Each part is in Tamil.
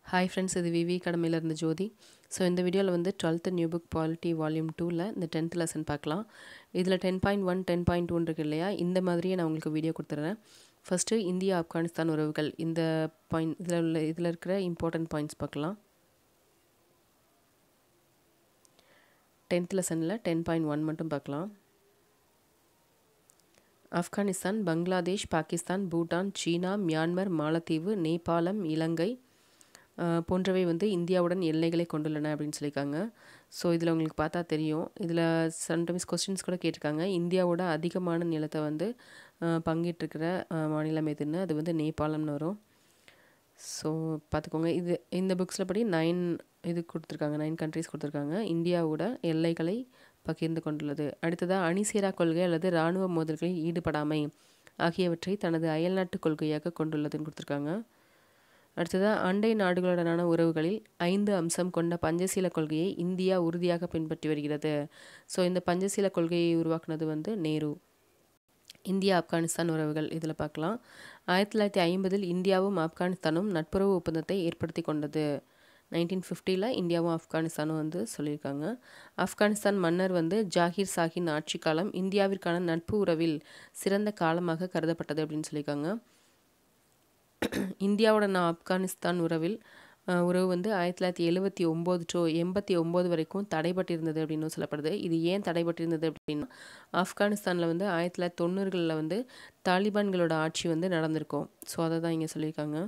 ஹாய் ஃப்ரெண்ட்ஸ் இது விவி கடமையில் இருந்த ஜோதி ஸோ இந்த வீடியோவில் வந்து twelfth new book polity volume டூவில் இந்த டென்த் லெசன் பார்க்கலாம் இதில் ten point one ten point one இருக்கு இல்லையா இந்த மாதிரியே நான் உங்களுக்கு வீடியோ கொடுத்துட்றேன் ஃபஸ்ட்டு இந்தியா ஆப்கானிஸ்தான் உறவுகள் இந்த பாயிண்ட் இதில் உள்ள இதில் இருக்கிற இம்பார்ட்டன்ட் பாயிண்ட்ஸ் பார்க்கலாம் டென்த் லெசனில் டென் பாயிண்ட் ஒன் மட்டும் பார்க்கலாம் ஆப்கானிஸ்தான் பங்களாதேஷ் பாகிஸ்தான் பூட்டான் சீனா மியான்மர் மாலத்தீவு நேபாளம் இலங்கை போன்றவை வந்து இந்தியாவுடன் எல்லைகளை கொண்டுள்ளன அப்படின்னு சொல்லியிருக்காங்க ஸோ இதில் உங்களுக்கு பார்த்தா தெரியும் இதில் சம்டைம்ஸ் கொஸ்டின்ஸ் கூட கேட்டிருக்காங்க இந்தியாவோட அதிகமான நிலத்தை வந்து பங்கிட்டிருக்கிற மாநிலம் எதுன்னு அது வந்து நேபாளம்னு வரும் ஸோ பார்த்துக்கோங்க இது இந்த புக்ஸில் படி நைன் இது கொடுத்துருக்காங்க நைன் கண்ட்ரிஸ் கொடுத்துருக்காங்க இந்தியாவோட எல்லைகளை பகிர்ந்து கொண்டுள்ளது அடுத்ததாக அணிசேரா கொள்கை அல்லது இராணுவ மோதல்களில் ஈடுபடாமை ஆகியவற்றை தனது அயல்நாட்டு கொள்கையாக கொண்டுள்ளதுன்னு கொடுத்துருக்காங்க அடுத்ததாக அண்டை நாடுகளுடனான உறவுகளில் ஐந்து அம்சம் கொண்ட பஞ்சசீல கொள்கையை இந்தியா உறுதியாக பின்பற்றி வருகிறது ஸோ இந்த பஞ்சசீல கொள்கையை உருவாக்குனது வந்து நேரு இந்தியா ஆப்கானிஸ்தான் உறவுகள் இதில் பார்க்கலாம் ஆயிரத்தி தொள்ளாயிரத்தி ஐம்பதில் இந்தியாவும் ஆப்கானிஸ்தானும் நட்புறவு ஒப்பந்தத்தை ஏற்படுத்தி கொண்டது நைன்டீன் ஃபிஃப்டியில் இந்தியாவும் ஆப்கானிஸ்தானும் வந்து சொல்லியிருக்காங்க ஆப்கானிஸ்தான் மன்னர் வந்து ஜாகிர் சாஹின் ஆட்சி காலம் இந்தியாவிற்கான நட்பு உறவில் சிறந்த காலமாக கருதப்பட்டது அப்படின்னு சொல்லியிருக்காங்க இந்தியாவுடன் ஆப்கானிஸ்தான் உறவில் உறவு வந்து ஆயிரத்தி தொள்ளாயிரத்தி எழுபத்தி ஒம்பது டு எண்பத்தி ஒம்பது வரைக்கும் தடைபட்டிருந்தது அப்படின்னு சொல்லப்படுது இது ஏன் தடைபட்டிருந்தது அப்படின்னா ஆப்கானிஸ்தானில் வந்து ஆயிரத்தி தொள்ளாயிரத்தி தொண்ணூறுகளில் வந்து தாலிபான்களோட ஆட்சி வந்து நடந்திருக்கும் ஸோ அதை தான் இங்கே சொல்லியிருக்காங்க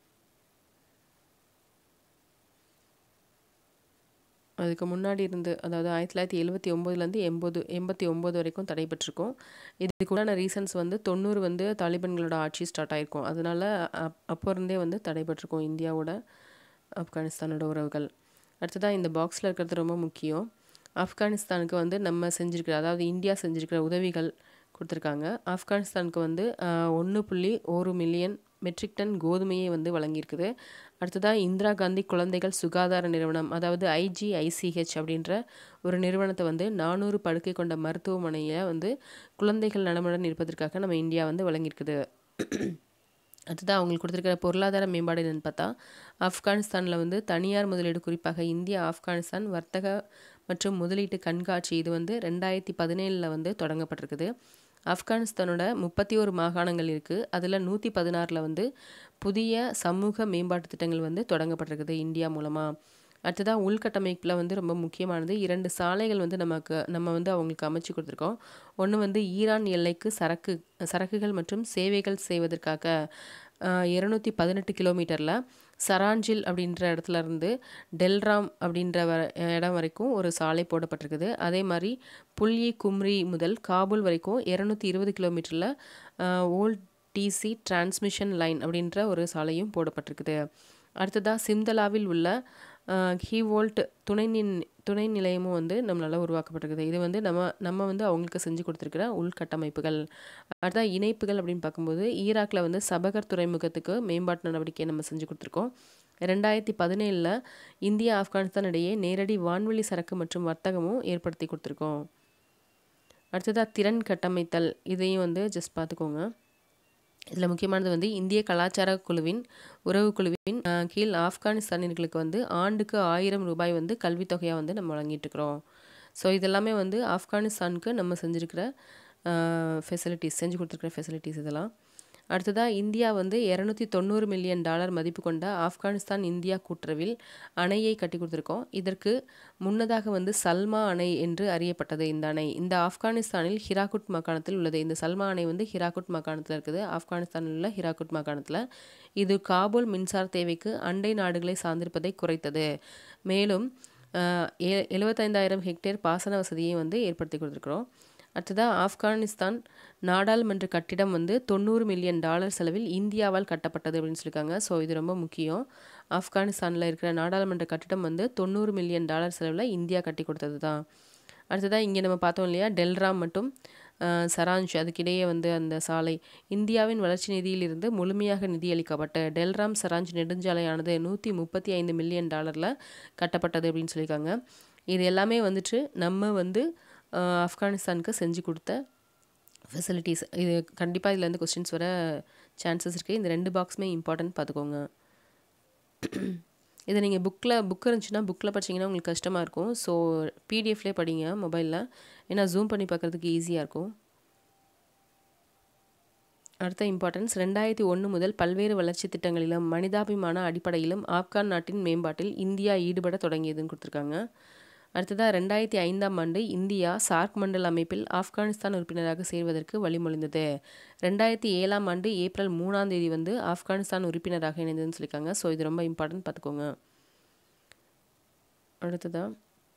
அதுக்கு முன்னாடி இருந்து அதாவது ஆயிரத்தி தொள்ளாயிரத்தி எழுபத்தி ஒம்போதுலேருந்து எண்பது எண்பத்தி ஒம்பது வரைக்கும் தடைபட்டிருக்கும் இதுக்குண்டான ரீசன்ஸ் வந்து தொண்ணூறு வந்து தாலிபான்களோட ஆட்சி ஸ்டார்ட் ஆகிருக்கும் அதனால அப் அப்போ இருந்தே வந்து தடைபட்டிருக்கும் இந்தியாவோட ஆப்கானிஸ்தானோட உறவுகள் அடுத்ததாக இந்த பாக்ஸில் இருக்கிறது ரொம்ப முக்கியம் ஆப்கானிஸ்தானுக்கு வந்து நம்ம செஞ்சுருக்கிற அதாவது இந்தியா செஞ்சுருக்கிற உதவிகள் கொடுத்துருக்காங்க ஆப்கானிஸ்தானுக்கு வந்து ஒன்று புள்ளி ஒரு மில்லியன் மெட்ரிக் டன் கோதுமையை வந்து வழங்கியிருக்குது அடுத்ததாக இந்திரா காந்தி குழந்தைகள் சுகாதார நிறுவனம் அதாவது ஐஜிஐசிஹெச் அப்படின்ற ஒரு நிறுவனத்தை வந்து நானூறு படுக்கை கொண்ட மருத்துவமனையை வந்து குழந்தைகள் நலமுடன் இருப்பதற்காக நம்ம இந்தியா வந்து வழங்கியிருக்குது அடுத்ததாக அவங்களுக்கு கொடுத்துருக்கிற பொருளாதார மேம்பாடு என்னென்னு பார்த்தா ஆப்கானிஸ்தானில் வந்து தனியார் முதலீடு குறிப்பாக இந்தியா ஆப்கானிஸ்தான் வர்த்தக மற்றும் முதலீட்டு கண்காட்சி இது வந்து ரெண்டாயிரத்தி பதினேழில் வந்து தொடங்கப்பட்டிருக்குது ஆப்கானிஸ்தானோட முப்பத்தி ஒரு மாகாணங்கள் இருக்குது அதில் நூற்றி பதினாறில் வந்து புதிய சமூக மேம்பாட்டு திட்டங்கள் வந்து தொடங்கப்பட்டிருக்குது இந்தியா மூலமாக அடுத்ததாக உள்கட்டமைப்பில் வந்து ரொம்ப முக்கியமானது இரண்டு சாலைகள் வந்து நமக்கு நம்ம வந்து அவங்களுக்கு அமைச்சு கொடுத்துருக்கோம் ஒன்று வந்து ஈரான் எல்லைக்கு சரக்கு சரக்குகள் மற்றும் சேவைகள் செய்வதற்காக இருநூற்றி பதினெட்டு கிலோமீட்டரில் சராஞ்சில் அப்படின்ற இடத்துல இருந்து டெல்ராம் அப்படின்ற வ இடம் வரைக்கும் ஒரு சாலை போடப்பட்டிருக்குது அதே மாதிரி புல்யி கும்ரி முதல் காபூல் வரைக்கும் இரநூத்தி இருபது கிலோமீட்டரில் ஓல்ட் டிசி டிரான்ஸ்மிஷன் லைன் அப்படின்ற ஒரு சாலையும் போடப்பட்டிருக்குது அடுத்ததாக சிம்தலாவில் உள்ள ஹீவோல்ட் துணை துணை நிலையமும் வந்து நம்மளால் உருவாக்கப்பட்டிருக்குது இது வந்து நம்ம நம்ம வந்து அவங்களுக்கு செஞ்சு கொடுத்துருக்கிற உள்கட்டமைப்புகள் அடுத்ததாக இணைப்புகள் அப்படின்னு பார்க்கும்போது ஈராக்கில் வந்து சபகர் துறைமுகத்துக்கு மேம்பாட்டு நடவடிக்கையை நம்ம செஞ்சு கொடுத்துருக்கோம் ரெண்டாயிரத்தி பதினேழில் இந்தியா ஆப்கானிஸ்தான் இடையே நேரடி வான்வெளி சரக்கு மற்றும் வர்த்தகமும் ஏற்படுத்தி கொடுத்துருக்கோம் அடுத்ததாக திறன் கட்டமைத்தல் இதையும் வந்து ஜஸ்ட் பார்த்துக்கோங்க இதில் முக்கியமானது வந்து இந்திய கலாச்சார குழுவின் உறவு குழுவின் கீழ் ஆப்கானிஸ்தானியர்களுக்கு வந்து ஆண்டுக்கு ஆயிரம் ரூபாய் வந்து கல்வித்தொகையாக வந்து நம்ம வழங்கிட்டுருக்குறோம் ஸோ இதெல்லாமே வந்து ஆப்கானிஸ்தானுக்கு நம்ம செஞ்சுருக்கிற ஃபெசிலிட்டிஸ் செஞ்சு கொடுத்துருக்குற ஃபெசிலிட்டிஸ் இதெல்லாம் அடுத்ததாக இந்தியா வந்து இரநூத்தி தொண்ணூறு மில்லியன் டாலர் மதிப்பு கொண்ட ஆப்கானிஸ்தான் இந்தியா கூட்டுறவில் அணையை கட்டி கொடுத்துருக்கோம் இதற்கு முன்னதாக வந்து சல்மா அணை என்று அறியப்பட்டது இந்த அணை இந்த ஆப்கானிஸ்தானில் ஹிராகுட் மாகாணத்தில் உள்ளது இந்த சல்மா அணை வந்து ஹிராகுட் மாகாணத்தில் இருக்குது ஆப்கானிஸ்தானில் உள்ள ஹிராகுட் மாகாணத்தில் இது காபூல் மின்சார தேவைக்கு அண்டை நாடுகளை சார்ந்திருப்பதை குறைத்தது மேலும் எழுபத்தைந்தாயிரம் ஹெக்டேர் பாசன வசதியை வந்து ஏற்படுத்தி கொடுத்துருக்குறோம் அடுத்ததாக ஆப்கானிஸ்தான் நாடாளுமன்ற கட்டிடம் வந்து தொண்ணூறு மில்லியன் டாலர் செலவில் இந்தியாவால் கட்டப்பட்டது அப்படின்னு சொல்லியிருக்காங்க ஸோ இது ரொம்ப முக்கியம் ஆப்கானிஸ்தானில் இருக்கிற நாடாளுமன்ற கட்டிடம் வந்து தொண்ணூறு மில்லியன் டாலர் செலவில் இந்தியா கட்டி கொடுத்தது தான் அடுத்ததாக இங்கே நம்ம பார்த்தோம் இல்லையா டெல்ராம் மற்றும் சராஞ்ச் அதுக்கிடையே வந்து அந்த சாலை இந்தியாவின் வளர்ச்சி நிதியிலிருந்து முழுமையாக நிதியளிக்கப்பட்ட டெல்ராம் சராஞ்ச் நெடுஞ்சாலையானது நூற்றி முப்பத்தி ஐந்து மில்லியன் டாலரில் கட்டப்பட்டது அப்படின்னு சொல்லியிருக்காங்க இது எல்லாமே வந்துட்டு நம்ம வந்து ஆப்கானிஸ்தானுக்கு செஞ்சு கொடுத்த ஃபெசிலிட்டிஸ் இது கண்டிப்பாக இதில் இருந்து கொஸ்டின்ஸ் வர சான்சஸ் இருக்குது இந்த ரெண்டு பாக்ஸுமே இம்பார்ட்டன்ட் பார்த்துக்கோங்க இதை நீங்கள் புக்கில் புக் இருந்துச்சுன்னா புக்கில் படிச்சிங்கன்னா உங்களுக்கு கஷ்டமாக இருக்கும் ஸோ பிடிஎஃப்லேயே படிங்க மொபைலில் ஏன்னா ஜூம் பண்ணி பார்க்குறதுக்கு ஈஸியாக இருக்கும் அடுத்த இம்பார்ட்டன்ஸ் ரெண்டாயிரத்தி ஒன்று முதல் பல்வேறு வளர்ச்சி திட்டங்களிலும் மனிதாபிமான அடிப்படையிலும் ஆப்கான் நாட்டின் மேம்பாட்டில் இந்தியா ஈடுபட தொடங்கியதுன்னு கொடுத்துருக்காங்க அடுத்ததாக ரெண்டாயிரத்தி ஐந்தாம் ஆண்டு இந்தியா சார்க் மண்டல் அமைப்பில் ஆப்கானிஸ்தான் உறுப்பினராக சேர்வதற்கு வழிமொழிந்தது ரெண்டாயிரத்தி ஏழாம் ஆண்டு ஏப்ரல் மூணாம் தேதி வந்து ஆப்கானிஸ்தான் உறுப்பினராக இணைந்ததுன்னு சொல்லியிருக்காங்க ஸோ இது ரொம்ப இம்பார்ட்டன்ட் பார்த்துக்கோங்க அடுத்ததாக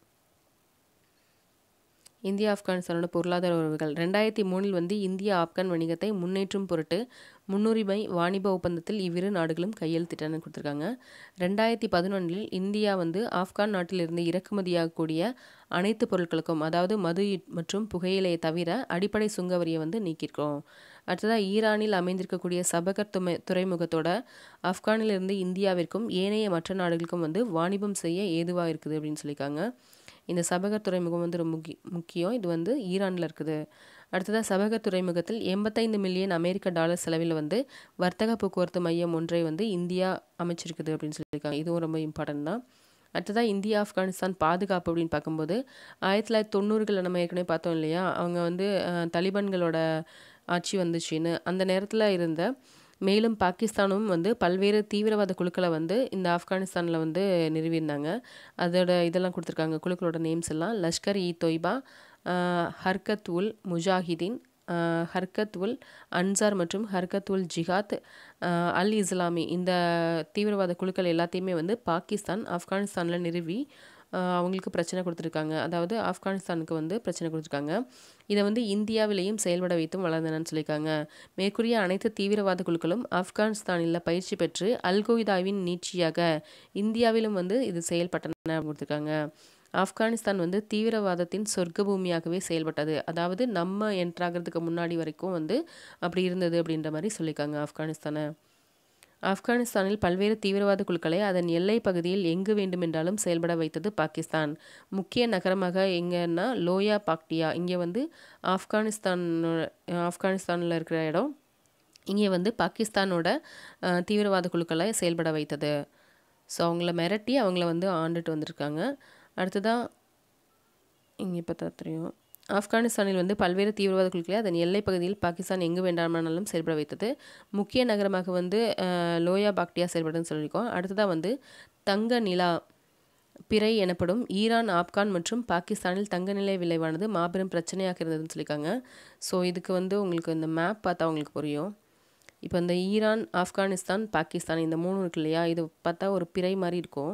இந்தியா ஆப்கானிஸ்தானோட பொருளாதார உறவுகள் ரெண்டாயிரத்தி மூணில் வந்து இந்தியா ஆப்கான் வணிகத்தை முன்னேற்றும் பொருட்டு முன்னுரிமை வாணிப ஒப்பந்தத்தில் இவ்விரு நாடுகளும் கையெழுத்திட்டன்னு கொடுத்துருக்காங்க ரெண்டாயிரத்தி பதினொன்றில் இந்தியா வந்து ஆப்கான் நாட்டிலிருந்து இறக்குமதியாகக்கூடிய அனைத்து பொருட்களுக்கும் அதாவது மது மற்றும் புகையிலையை தவிர அடிப்படை சுங்க வரியை வந்து நீக்கியிருக்கோம் அடுத்ததாக ஈரானில் அமைந்திருக்கக்கூடிய சபகர் துமை துறைமுகத்தோட ஆப்கானிலிருந்து இந்தியாவிற்கும் ஏனைய மற்ற நாடுகளுக்கும் வந்து வாணிபம் செய்ய ஏதுவாக இருக்குது அப்படின்னு சொல்லியிருக்காங்க இந்த சபகர் துறைமுகம் வந்து ரொம்ப முக்கிய முக்கியம் இது வந்து ஈரானில் இருக்குது அடுத்ததாக சபகர் துறைமுகத்தில் எண்பத்தைந்து மில்லியன் அமெரிக்க டாலர் செலவில் வந்து வர்த்தக போக்குவரத்து மையம் ஒன்றை வந்து இந்தியா அமைச்சிருக்குது அப்படின்னு சொல்லியிருக்காங்க இதுவும் ரொம்ப இம்பார்ட்டன்ட் தான் அடுத்ததாக இந்தியா ஆப்கானிஸ்தான் பாதுகாப்பு அப்படின்னு பார்க்கும்போது ஆயிரத்தி தொள்ளாயிரத்தி தொண்ணூறுகளில் நம்ம ஏற்கனவே பார்த்தோம் இல்லையா அவங்க வந்து தலிபான்களோட ஆட்சி வந்துச்சுன்னு அந்த நேரத்தில் இருந்த மேலும் பாகிஸ்தானும் வந்து பல்வேறு தீவிரவாத குழுக்களை வந்து இந்த ஆப்கானிஸ்தானில் வந்து நிறுவியிருந்தாங்க அதோட இதெல்லாம் கொடுத்துருக்காங்க குழுக்களோட நேம்ஸ் எல்லாம் லஷ்கர் இ தொய்பா ஹர்கத் உல் முஜாஹிதீன் ஹர்கத் உல் அன்சார் மற்றும் ஹர்கத் உல் ஜிஹாத் அல் இஸ்லாமி இந்த தீவிரவாத குழுக்கள் எல்லாத்தையுமே வந்து பாகிஸ்தான் ஆப்கானிஸ்தானில் நிறுவி அவங்களுக்கு பிரச்சனை கொடுத்துருக்காங்க அதாவது ஆப்கானிஸ்தானுக்கு வந்து பிரச்சனை கொடுத்துருக்காங்க இதை வந்து இந்தியாவிலேயும் செயல்பட வைத்தும் வளர்ந்தனன்னு சொல்லியிருக்காங்க மேற்கூறிய அனைத்து தீவிரவாத குழுக்களும் ஆப்கானிஸ்தானில் பயிற்சி பெற்று அல்கொய்தாவின் நீட்சியாக இந்தியாவிலும் வந்து இது செயல்பட்டன கொடுத்துருக்காங்க ஆப்கானிஸ்தான் வந்து தீவிரவாதத்தின் சொர்க்க பூமியாகவே செயல்பட்டது அதாவது நம்ம என்ட்ராகிறதுக்கு முன்னாடி வரைக்கும் வந்து அப்படி இருந்தது அப்படின்ற மாதிரி சொல்லியிருக்காங்க ஆப்கானிஸ்தானை ஆப்கானிஸ்தானில் பல்வேறு தீவிரவாத குழுக்களை அதன் எல்லை பகுதியில் எங்கு வேண்டுமென்றாலும் செயல்பட வைத்தது பாகிஸ்தான் முக்கிய நகரமாக எங்கன்னா லோயா பாக்டியா இங்கே வந்து ஆப்கானிஸ்தான் ஆப்கானிஸ்தானில் இருக்கிற இடம் இங்கே வந்து பாகிஸ்தானோட தீவிரவாத குழுக்களை செயல்பட வைத்தது ஸோ அவங்கள மிரட்டி அவங்கள வந்து ஆண்டுட்டு வந்திருக்காங்க அடுத்ததாக இங்கே பார்த்தா தெரியும் ஆப்கானிஸ்தானில் வந்து பல்வேறு தீவிரவாத குழுக்களை அதன் எல்லை பகுதியில் பாகிஸ்தான் எங்கு வேண்டாமானாலும் செயல்பட வைத்தது முக்கிய நகரமாக வந்து லோயா பாக்டியா செயல்படுன்னு சொல்லியிருக்கோம் அடுத்ததாக வந்து தங்க நிலா பிறை எனப்படும் ஈரான் ஆப்கான் மற்றும் பாகிஸ்தானில் தங்க நிலை விளைவானது மாபெரும் பிரச்சனையாக இருந்ததுன்னு சொல்லியிருக்காங்க ஸோ இதுக்கு வந்து உங்களுக்கு இந்த மேப் பார்த்தா உங்களுக்கு புரியும் இப்போ இந்த ஈரான் ஆப்கானிஸ்தான் பாகிஸ்தான் இந்த மூணு இருக்கு இல்லையா இது பார்த்தா ஒரு பிறை மாதிரி இருக்கும்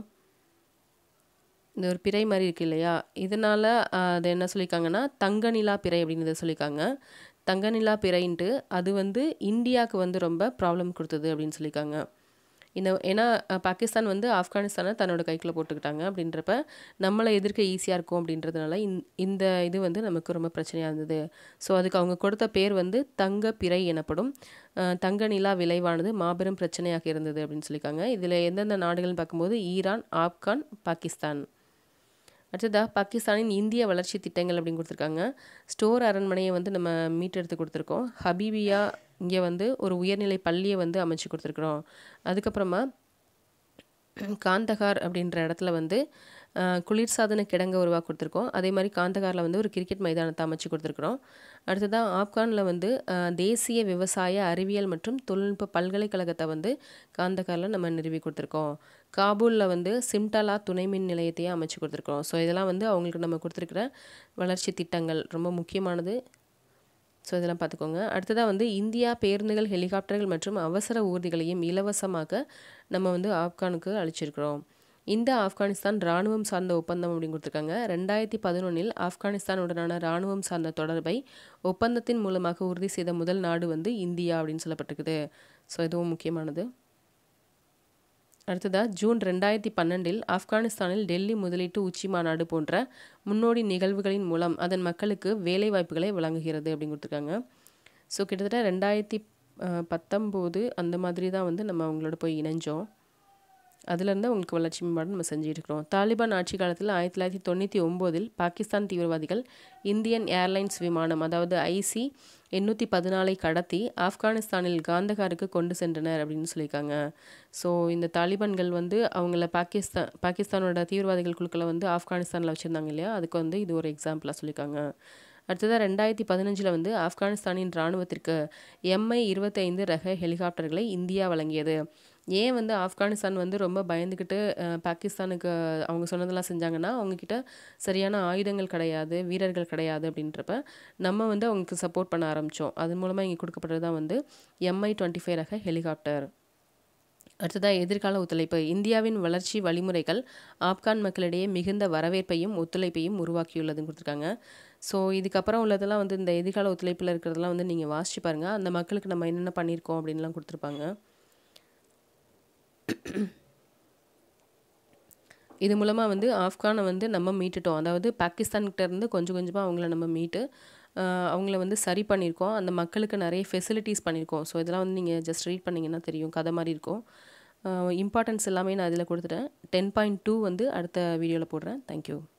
இந்த ஒரு பிறை மாதிரி இருக்கு இல்லையா இதனால் அது என்ன சொல்லியிருக்காங்கன்னா தங்க நிலா பிறை அப்படின்னு சொல்லியிருக்காங்க தங்க நிலா பிறைன்ட்டு அது வந்து இந்தியாவுக்கு வந்து ரொம்ப ப்ராப்ளம் கொடுத்தது அப்படின்னு சொல்லியிருக்காங்க இந்த ஏன்னா பாகிஸ்தான் வந்து ஆப்கானிஸ்தானை தன்னோட கைக்குள்ளே போட்டுக்கிட்டாங்க அப்படின்றப்ப நம்மளை எதிர்க்க ஈஸியாக இருக்கும் அப்படின்றதுனால இந்த இது வந்து நமக்கு ரொம்ப பிரச்சனையாக இருந்தது ஸோ அதுக்கு அவங்க கொடுத்த பேர் வந்து தங்க பிறை எனப்படும் தங்க நிலா விளைவானது மாபெரும் பிரச்சனையாக இருந்தது அப்படின்னு சொல்லியிருக்காங்க இதில் எந்தெந்த நாடுகள்னு பார்க்கும்போது ஈரான் ஆப்கான் பாகிஸ்தான் அடுத்ததாக பாகிஸ்தானின் இந்திய வளர்ச்சி திட்டங்கள் அப்படின்னு கொடுத்துருக்காங்க ஸ்டோர் அரண்மனையை வந்து நம்ம மீட்டெடுத்து கொடுத்துருக்கோம் ஹபீபியா இங்கே வந்து ஒரு உயர்நிலை பள்ளியை வந்து அமைச்சு கொடுத்துருக்குறோம் அதுக்கப்புறமா காந்தகார் அப்படின்ற இடத்துல வந்து குளிர்சாதன கிடங்க உருவாக்கி கொடுத்துருக்கோம் அதே மாதிரி காந்தகாரில் வந்து ஒரு கிரிக்கெட் மைதானத்தை அமைச்சு கொடுத்துருக்குறோம் அடுத்ததாக ஆப்கானில் வந்து தேசிய விவசாய அறிவியல் மற்றும் தொழில்நுட்ப பல்கலைக்கழகத்தை வந்து காந்தகாரில் நம்ம நிறுவி கொடுத்துருக்கோம் காபூலில் வந்து சிம்டாலா துணை மின் நிலையத்தையே அமைச்சு கொடுத்துருக்கோம் ஸோ இதெல்லாம் வந்து அவங்களுக்கு நம்ம கொடுத்துருக்குற வளர்ச்சி திட்டங்கள் ரொம்ப முக்கியமானது ஸோ இதெல்லாம் பார்த்துக்கோங்க அடுத்ததாக வந்து இந்தியா பேருந்துகள் ஹெலிகாப்டர்கள் மற்றும் அவசர ஊர்திகளையும் இலவசமாக நம்ம வந்து ஆப்கானுக்கு அளிச்சிருக்கிறோம் இந்த ஆப்கானிஸ்தான் இராணுவம் சார்ந்த ஒப்பந்தம் அப்படின்னு கொடுத்துருக்காங்க ரெண்டாயிரத்தி பதினொன்றில் ஆப்கானிஸ்தானுடனான இராணுவம் சார்ந்த தொடர்பை ஒப்பந்தத்தின் மூலமாக உறுதி செய்த முதல் நாடு வந்து இந்தியா அப்படின்னு சொல்லப்பட்டிருக்குது ஸோ இதுவும் முக்கியமானது அடுத்ததாக ஜூன் ரெண்டாயிரத்தி பன்னெண்டில் ஆப்கானிஸ்தானில் டெல்லி முதலீட்டு உச்சி மாநாடு போன்ற முன்னோடி நிகழ்வுகளின் மூலம் அதன் மக்களுக்கு வேலை வாய்ப்புகளை வழங்குகிறது அப்படின்னு கொடுத்துருக்காங்க ஸோ கிட்டத்தட்ட ரெண்டாயிரத்தி பத்தொம்போது அந்த மாதிரி தான் வந்து நம்ம அவங்களோட போய் இணைஞ்சோம் அதுலேருந்து அவங்களுக்கு வளர்ச்சி மேம்பாடு நம்ம செஞ்சுருக்கிறோம் தாலிபான் ஆட்சி காலத்தில் ஆயிரத்தி தொள்ளாயிரத்தி தொண்ணூற்றி ஒம்போதில் பாகிஸ்தான் தீவிரவாதிகள் இந்தியன் ஏர்லைன்ஸ் விமானம் அதாவது ஐசி எண்ணூற்றி பதினாலை கடத்தி ஆப்கானிஸ்தானில் காந்தகாருக்கு கொண்டு சென்றனர் அப்படின்னு சொல்லியிருக்காங்க ஸோ இந்த தாலிபான்கள் வந்து அவங்கள பாகிஸ்தான் பாகிஸ்தானோட தீவிரவாதிகள் குழுக்களை வந்து ஆப்கானிஸ்தானில் வச்சுருந்தாங்க இல்லையா அதுக்கு வந்து இது ஒரு எக்ஸாம்பிளாக சொல்லியிருக்காங்க அடுத்ததாக ரெண்டாயிரத்தி பதினஞ்சில் வந்து ஆப்கானிஸ்தானின் இராணுவத்திற்கு எம்ஐ இருபத்தைந்து ரக ஹெலிகாப்டர்களை இந்தியா வழங்கியது ஏன் வந்து ஆப்கானிஸ்தான் வந்து ரொம்ப பயந்துக்கிட்டு அஹ், பாகிஸ்தானுக்கு அவங்க சொன்னதெல்லாம் செஞ்சாங்கன்னா அவங்கக்கிட்ட சரியான ஆயுதங்கள் கிடையாது வீரர்கள் கிடையாது அப்படின்றப்ப நம்ம வந்து அவங்களுக்கு சப்போர்ட் பண்ண ஆரம்பித்தோம் அதன் மூலமாக இங்கே கொடுக்கப்பட்டது தான் வந்து எம்ஐ டுவெண்ட்டி ஃபைவ் ரக ஹெலிகாப்டர் அடுத்ததாக எதிர்கால ஒத்துழைப்பு இந்தியாவின் வளர்ச்சி வழிமுறைகள் ஆப்கான் மக்களிடையே மிகுந்த வரவேற்பையும் ஒத்துழைப்பையும் உருவாக்கியுள்ளதுன்னு கொடுத்துருக்காங்க ஸோ இதுக்கப்புறம் உள்ளதெல்லாம் வந்து இந்த எதிர்கால ஒத்துழைப்பில் இருக்கிறதெல்லாம் வந்து நீங்கள் வாசிச்சு பாருங்கள் அந்த மக்களுக்கு நம்ம என்னென்ன பண்ணியிருக்கோம் அப்படின்லாம் கொடுத்துருப்பாங்க இது மூலமாக வந்து ஆப்கானை வந்து நம்ம மீட்டுட்டோம் அதாவது பாகிஸ்தான்கிட்ட இருந்து கொஞ்சம் கொஞ்சமாக அவங்கள நம்ம மீட்டு ஆஹ் அவங்கள வந்து சரி பண்ணியிருக்கோம் அந்த மக்களுக்கு நிறைய ஃபெசிலிட்டிஸ் பண்ணியிருக்கோம் ஸோ இதெல்லாம் வந்து நீங்கள் ஜஸ்ட் ரீட் பண்ணிங்கன்னா தெரியும் கதை மாதிரி இருக்கும் இம்பார்ட்டன்ஸ் எல்லாமே நான் இதில் கொடுத்துட்டேன் டென் பாயிண்ட் டூ வந்து அடுத்த வீடியோவில் போடுறேன் தேங்க்யூ